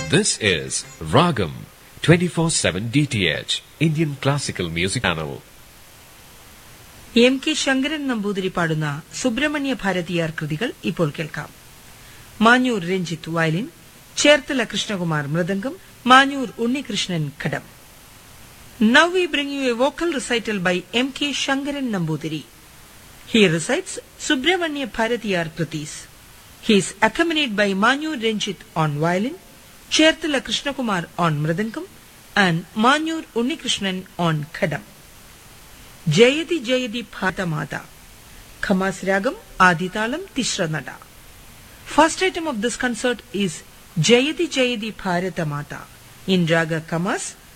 This is Ragam 24/7 DTH Indian Classical Music Channel. M K Sankaran Namboothiri പാടുന്ന സുബ്രഹ്മണ്യ ഭാരതിയാർ കൃതികൾ ഇപ്പോൾ കേൾക്കാം മാഞ്ഞൂർ രഞ്ജിത്ത് വയലിൻ ചേർത്തല കൃഷ്ണകുമാർ മൃദംഗം മാഞ്ഞൂർ ഉണ്ണികൃഷ്ണൻ ഘടം now we bring you a vocal recital by M K Sankaran Namboothiri he recites Subramanya Bharathiyar krithis he is accompanied by Manjoor Ranjith on violin Cherthala Krishnakumar on mridangam and Manjoor Unnikrishnan on ghatam Jayathi Jayathi Bharathamatha Khamas ragam Adi Talam Tisra Nada first item of this concert is ജയതി Jayathi Bharathamatha in raga കമാസ്